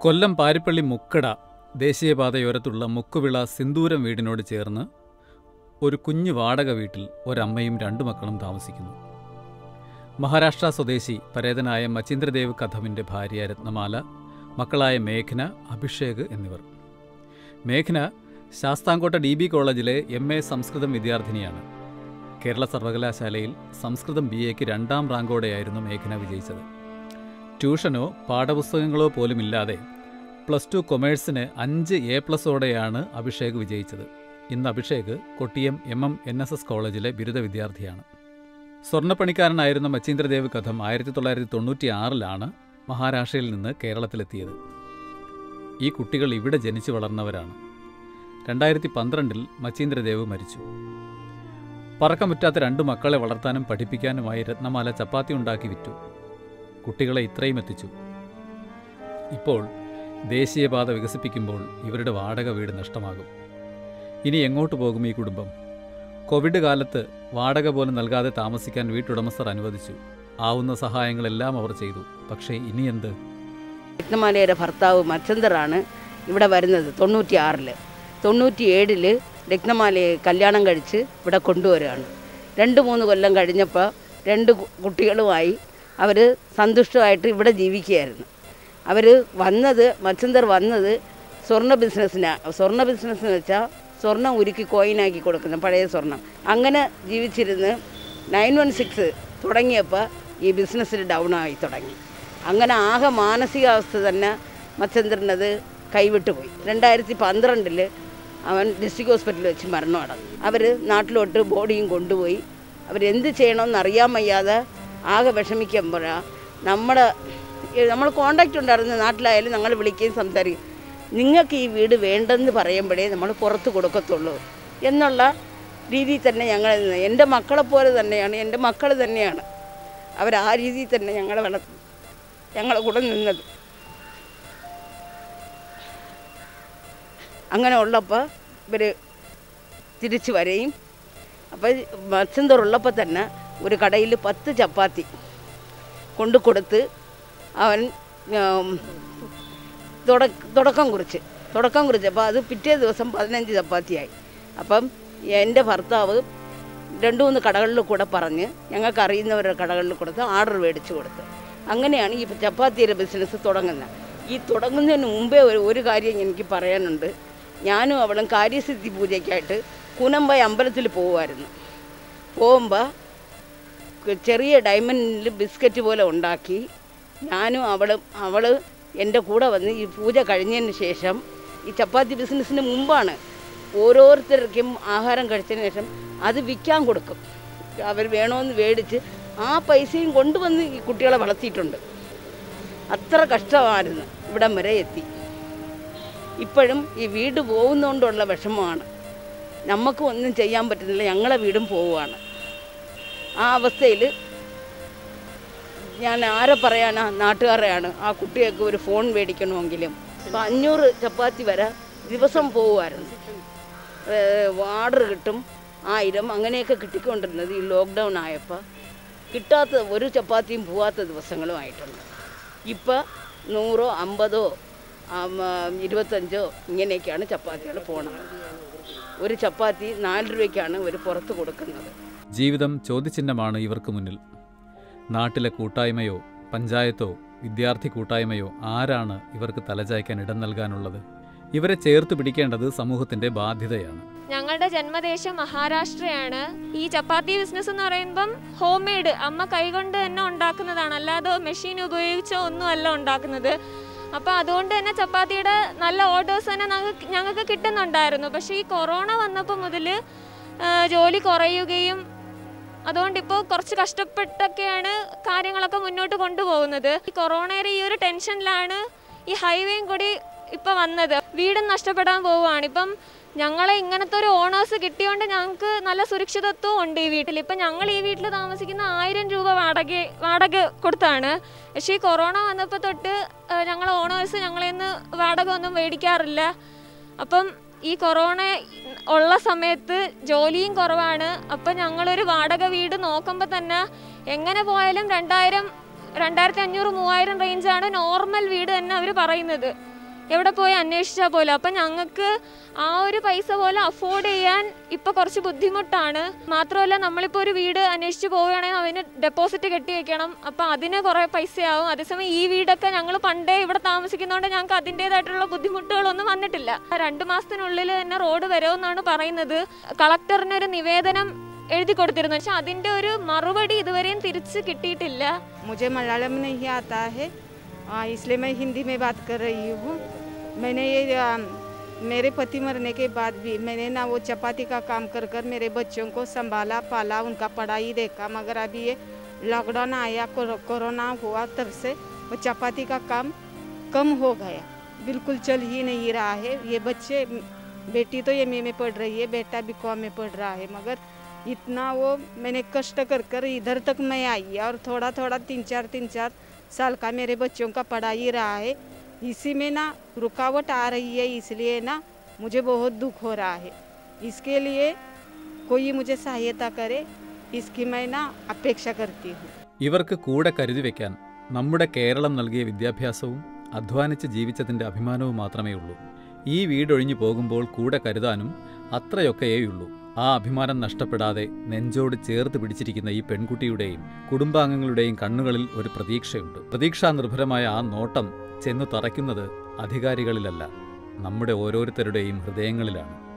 കൊല്ലം പാരിപ്പള്ളി മുക്കട ദേശീയപാതയോരത്തുള്ള മുക്കുവിള സിന്ദൂരം വീടിനോട് ചേർന്ന് ഒരു കുഞ്ഞു വാടക വീട്ടിൽ ഒരമ്മയും രണ്ടു മക്കളും താമസിക്കുന്നു മഹാരാഷ്ട്ര സ്വദേശി പരേതനായ മച്ചീന്ദ്രദേവ് കഥമിൻ്റെ ഭാര്യ രത്നമാല മക്കളായ മേഘന അഭിഷേക് എന്നിവർ മേഘന ശാസ്താംകോട്ട ഡി ബി കോളേജിലെ എം എ സംസ്കൃതം വിദ്യാർത്ഥിനിയാണ് കേരള സർവകലാശാലയിൽ സംസ്കൃതം ബി എക്ക് രണ്ടാം റാങ്കോടെയായിരുന്നു മേഘന വിജയിച്ചത് ട്യൂഷനോ പാഠപുസ്തകങ്ങളോ പോലുമില്ലാതെ പ്ലസ് ടു കൊമേഴ്സിന് അഞ്ച് എ പ്ലസോടെയാണ് അഭിഷേക് വിജയിച്ചത് ഇന്ന് Abhishek Kottiyam M M N S S കോളേജിലെ ബിരുദ വിദ്യാർത്ഥിയാണ് സ്വർണ്ണപ്പണിക്കാരനായിരുന്ന മച്ചീന്ദ്രദേവ് കഥം ആയിരത്തി തൊള്ളായിരത്തി തൊണ്ണൂറ്റി ആറിലാണ് മഹാരാഷ്ട്രയിൽ നിന്ന് കേരളത്തിലെത്തിയത് ഈ കുട്ടികൾ ഇവിടെ ജനിച്ചു വളർന്നവരാണ് രണ്ടായിരത്തി പന്ത്രണ്ടിൽ മച്ചീന്ദ്രദേവ് മരിച്ചു പറക്കമുറ്റാത്ത രണ്ടു മക്കളെ വളർത്താനും പഠിപ്പിക്കാനുമായി രത്നമാല ചപ്പാത്തി ഉണ്ടാക്കി വിറ്റു കുട്ടികളെ ഇത്രയും എത്തിച്ചു ഇപ്പോൾ ദേശീയപാത വികസിപ്പിക്കുമ്പോൾ ഇവരുടെ വാടക വീട് നഷ്ടമാകും ഇനി എങ്ങോട്ട് പോകും ഈ കുടുംബം കോവിഡ് കാലത്ത് വാടക പോലും നൽകാതെ താമസിക്കാൻ വീട്ടുടമസ്ഥർ അനുവദിച്ചു ആവുന്ന സഹായങ്ങളെല്ലാം അവർ ചെയ്തു പക്ഷേ ഇനി എന്ത് രത്നമാലയുടെ ഭർത്താവ് മച്ചന്തറാണ് ഇവിടെ വരുന്നത് തൊണ്ണൂറ്റി ആറിൽ തൊണ്ണൂറ്റി ഏഴിൽ രത്നമാലയെ കല്യാണം കഴിച്ച് ഇവിടെ കൊണ്ടുവരികയാണ് രണ്ട് മൂന്ന് കൊല്ലം കഴിഞ്ഞപ്പോൾ രണ്ട് കു- കുട്ടികളുമായി അവർ സന്തുഷ്ടമായിട്ട് ഇവിടെ ജീവിക്കുകയായിരുന്നു അവർ വന്നത് മച്ചന്തർ വന്നത് സ്വർണ്ണ ബിസിനസ്സിനാണ് സ്വർണ്ണ ബിസിനസ് എന്ന് വെച്ചാൽ സ്വർണ്ണം ഉരുക്കി കോയിനാക്കി കൊടുക്കുന്ന പഴയ സ്വർണം അങ്ങനെ ജീവിച്ചിരുന്ന് നയൻ വൺ സിക്സ് തുടങ്ങിയപ്പോൾ ഈ ബിസിനസ്സിൽ ഡൗൺ ആയി തുടങ്ങി അങ്ങനെ ആകെ മാനസികാവസ്ഥ തന്നെ മത്സ്യന്ദ്രനത് കൈവിട്ടു പോയി രണ്ടായിരത്തി പന്ത്രണ്ടിൽ അവൻ ഡിസ്ട്രിക്ട് ഹോസ്പിറ്റലിൽ വെച്ച് മരണം അടങ്ങി അവർ നാട്ടിലോട്ട് ബോഡിയും കൊണ്ടുപോയി അവരെന്ത് ചെയ്യണമെന്ന് അറിയാൻ വയ്യാതെ ആകെ വിഷമിക്കുമ്പോഴാണ് നമ്മുടെ നമ്മൾ കോണ്ടാക്റ്റ് ഉണ്ടായിരുന്നു നാട്ടിലായാലും ഞങ്ങൾ വിളിക്കുകയും സംസാരിക്കും നിങ്ങൾക്ക് ഈ വീട് വേണ്ടെന്ന് പറയുമ്പോഴേ നമ്മൾ പുറത്ത് കൊടുക്കത്തുള്ളൂ എന്നുള്ള രീതിയിൽ തന്നെ ഞങ്ങൾ എൻ്റെ മക്കളെ പോലെ തന്നെയാണ് എൻ്റെ മക്കൾ തന്നെയാണ് അവർ ആ രീതിയിൽ തന്നെ ഞങ്ങളെ വളർത്തി ഞങ്ങളെ കൂടെ നിന്നത് അങ്ങനെ ഉള്ളപ്പോൾ ഇവർ തിരിച്ചു വരെയും അപ്പോൾ മത്സ്യന്തറുള്ളപ്പോൾ തന്നെ ഒരു കടയിൽ പത്ത് ചപ്പാത്തി കൊണ്ടു കൊടുത്ത് അവൻ ഉം, തുട- തുടക്കം കുറിച്ച് തുടക്കം കുറിച്ചപ്പോൾ അത് പിറ്റേ ദിവസം പതിനഞ്ച് ചപ്പാത്തിയായി അപ്പം എൻ്റെ ഭർത്താവ് രണ്ട് മൂന്ന് കടകളിൽ കൂടെ പറഞ്ഞ് ഞങ്ങൾക്ക് അറിയുന്നവരുടെ കടകളിൽ കൊടുത്ത് ഓർഡർ മേടിച്ചു കൊടുത്ത് അങ്ങനെയാണ് ഈ ചപ്പാത്തിയുടെ ബിസിനസ് തുടങ്ങുന്നത് ഈ തുടങ്ങുന്നതിന് മുമ്പേ ഒരു ഒരു കാര്യം എനിക്ക് പറയാനുണ്ട് ഞാനും അവളും കാര്യസിദ്ധി പൂജയ്ക്കായിട്ട് കുനമ്പൈ അമ്പലത്തിൽ പോകുമായിരുന്നു പോകുമ്പോൾ ചെറിയ ഡയമണ്ടിൽ ബിസ്ക്കറ്റ് പോലെ ഉണ്ടാക്കി ഞാനും അവളും അവൾ എൻ്റെ കൂടെ വന്ന് ഈ പൂജ കഴിഞ്ഞതിന് ശേഷം ഈ ചപ്പാത്തി ബിസിനസ്സിന് മുമ്പാണ് ഓരോരുത്തർക്കും ആഹാരം കഴിച്ചതിന് ശേഷം അത് വിൽക്കാൻ കൊടുക്കും അവർ വേണമെന്ന് മേടിച്ച് ആ പൈസയും കൊണ്ടുവന്ന് ഈ കുട്ടികളെ വളർത്തിയിട്ടുണ്ട് അത്ര കഷ്ടമായിരുന്നു ഇവിടം വരെ എത്തി ഇപ്പോഴും ഈ വീട് പോകുന്നതുകൊണ്ടുള്ള വിഷമമാണ് നമുക്കും ഒന്നും ചെയ്യാൻ പറ്റുന്നില്ല ഞങ്ങളെ വീടും പോവുകയാണ് ആ അവസ്ഥയിൽ ഞാൻ ആരെ പറയാനാ നാട്ടുകാരെയാണ് ആ കുട്ടികൾക്ക് ഒരു ഫോൺ മേടിക്കണമെങ്കിലും ഇപ്പം അഞ്ഞൂറ് ചപ്പാത്തി വരെ ദിവസം പോവുമായിരുന്നു ഓർഡർ കിട്ടും ആയിരം അങ്ങനെയൊക്കെ കിട്ടിക്കൊണ്ടിരുന്നത് ഈ ലോക്ക്ഡൗൺ ആയപ്പോൾ കിട്ടാത്ത ഒരു ചപ്പാത്തിയും പോവാത്ത ദിവസങ്ങളും ആയിട്ടുണ്ട് ഇപ്പം നൂറോ അമ്പതോ ആം, ആ, ഇരുപത്തഞ്ചോ ഇങ്ങനെയൊക്കെയാണ് ചപ്പാത്തികൾ പോണത് ഒരു ചപ്പാത്തി നാല് രൂപയ്ക്കാണ് ഇവർ പുറത്ത് കൊടുക്കുന്നത് ജീവിതം ചോദ്യചിഹ്നമാണ് ഇവർക്ക് മുന്നിൽ നാട്ടിലെ കൂട്ടായ്മയോ പഞ്ചായത്തോ വിദ്യാർത്ഥി കൂട്ടായ്മയോ ആരാണ് ഇവർക്ക് തലചായ്ക്കാൻ ഇടം നൽകാനുള്ളത് ഇവരെ ചേർത്ത് പിടിക്കേണ്ടത് സമൂഹത്തിന്റെ ബാധ്യതയാണ് ഞങ്ങളുടെ ജന്മദേശം മഹാരാഷ്ട്രയാണ് ഈ ചപ്പാത്തി ബിസിനസ് എന്ന് പറയുമ്പം ഹോം മെയ്ഡ് അമ്മ കൈകൊണ്ട് തന്നെ ഉണ്ടാക്കുന്നതാണ് അല്ലാതെ മെഷീൻ ഉപയോഗിച്ചോ ഒന്നുമല്ല ഉണ്ടാക്കുന്നത് അപ്പോൾ അതുകൊണ്ട് തന്നെ ചപ്പാത്തിയുടെ നല്ല ഓർഡേഴ്സ് തന്നെ ഞങ്ങൾക്ക് ഞങ്ങൾക്ക് കിട്ടുന്നുണ്ടായിരുന്നു പക്ഷേ ഈ കൊറോണ വന്നപ്പോൾ മുതൽ ജോലി കുറയുകയും അതുകൊണ്ട് ഇപ്പോൾ കുറച്ച് കഷ്ടപ്പെട്ടൊക്കെയാണ് കാര്യങ്ങളൊക്കെ മുന്നോട്ട് കൊണ്ടുപോകുന്നത് ഈ കൊറോണയുടെ ഈ ഒരു ടെൻഷനിലാണ് ഈ ഹൈവേയും കൂടി ഇപ്പം വന്നത് വീടും നഷ്ടപ്പെടാൻ പോവുകയാണ് ഇപ്പം ഞങ്ങളെ ഇങ്ങനത്തെ ഒരു ഓണേഴ്സ് കിട്ടിയോണ്ട് ഞങ്ങൾക്ക് നല്ല സുരക്ഷിതത്വം ഉണ്ട് ഈ വീട്ടിൽ ഇപ്പം ഞങ്ങൾ ഈ വീട്ടിൽ താമസിക്കുന്ന ആയിരം രൂപ വാടക വാടക കൊടുത്താണ് പക്ഷേ ഈ കൊറോണ വന്നപ്പോൾ തൊട്ട് ഞങ്ങൾ ഓണേഴ്സ് ഞങ്ങളിൽ നിന്ന് വാടക ഒന്നും മേടിക്കാറില്ല അപ്പം ഈ കൊറോണ ഉള്ള സമയത്ത് ജോലിയും കുറവാണ് അപ്പം ഞങ്ങളൊരു വാടക വീട് നോക്കുമ്പോൾ തന്നെ എങ്ങനെ പോയാലും രണ്ടായിരം രണ്ടായിരത്തി അഞ്ഞൂറ് മൂവായിരം റേഞ്ചാണ് നോർമൽ വീട് തന്നെ അവർ പറയുന്നത് എവിടെ പോയി അന്വേഷിച്ചാൽ പോലും അപ്പം ഞങ്ങൾക്ക് ആ ഒരു പൈസ പോലും അഫോർഡ് ചെയ്യാൻ ഇപ്പോൾ കുറച്ച് ബുദ്ധിമുട്ടാണ് മാത്രമല്ല നമ്മളിപ്പോൾ ഒരു വീട് അന്വേഷിച്ച് പോവുകയാണെങ്കിൽ അതിന് ഡെപ്പോസിറ്റ് കെട്ടി വെക്കണം അപ്പം അതിന് കുറേ പൈസയാവും അതേസമയം ഈ വീടൊക്കെ ഞങ്ങൾ പണ്ടേ ഇവിടെ താമസിക്കുന്നതുകൊണ്ട് ഞങ്ങൾക്ക് അതിൻ്റേതായിട്ടുള്ള ബുദ്ധിമുട്ടുകളൊന്നും വന്നിട്ടില്ല രണ്ട് മാസത്തിനുള്ളിൽ തന്നെ റോഡ് വരുമെന്നാണ് പറയുന്നത് കളക്ടറിനൊരു നിവേദനം എഴുതി കൊടുത്തിരുന്നു പക്ഷെ അതിൻ്റെ ഒരു മറുപടി ഇതുവരെയും തിരിച്ച് കിട്ടിയിട്ടില്ല मुझे मलयालम नहीं आता है आ, इसलिए मैं हिंदी में बात कर रही हूँ मैंने ये आ, मेरे पति मरने के बाद भी मैंने ना वो चपाती का काम कर कर मेरे बच्चों को संभाला पाला उनका पढ़ाई देखा मगर अभी ये लॉकडाउन आया कोरो- कोरोना हुआ तब से वो चपाती का काम कम हो गया बिल्कुल चल ही नहीं रहा है ये बच्चे बेटी तो एम में पढ़ रही है बेटा बी कॉम में पढ़ रहा है मगर इतना वो मैंने कष्ट कर कर इधर तक मैं आई और थोड़ा थोड़ा तीन चार तीन चार साल का मेरे बच्चों का पढ़ाई रहा है इसी में ना रुकावट आ रही है इसलिए ना मुझे बहुत दुख हो रहा है इसके लिए कोई मुझे सहायता करे इसकी मैं ना अपेक्षा करती हूँ ഇവർക്ക് കൂടെ കരുതി വെക്കാൻ നമ്മുടെ കേരളം നൽകിയ വിദ്യാഭ്യാസവും അധ്വാനിച്ച് ജീവിച്ചതിൻ്റെ അഭിമാനവും മാത്രമേ ഉള്ളൂ ഈ വീടൊഴിഞ്ഞു പോകുമ്പോൾ കൂടെ കരുതാനും അത്രയൊക്കെയേയുള്ളൂ ആ അഭിമാനം നഷ്ടപ്പെടാതെ നെഞ്ചോട് ചേർത്ത് പിടിച്ചിരിക്കുന്ന ഈ പെൺകുട്ടിയുടെയും കുടുംബാംഗങ്ങളുടെയും കണ്ണുകളിൽ ഒരു പ്രതീക്ഷയുണ്ട് പ്രതീക്ഷാ നിർഭരമായ ആ നോട്ടം ചെന്നു തറയ്ക്കുന്നത് അധികാരികളിലല്ല നമ്മുടെ ഓരോരുത്തരുടെയും ഹൃദയങ്ങളിലാണ്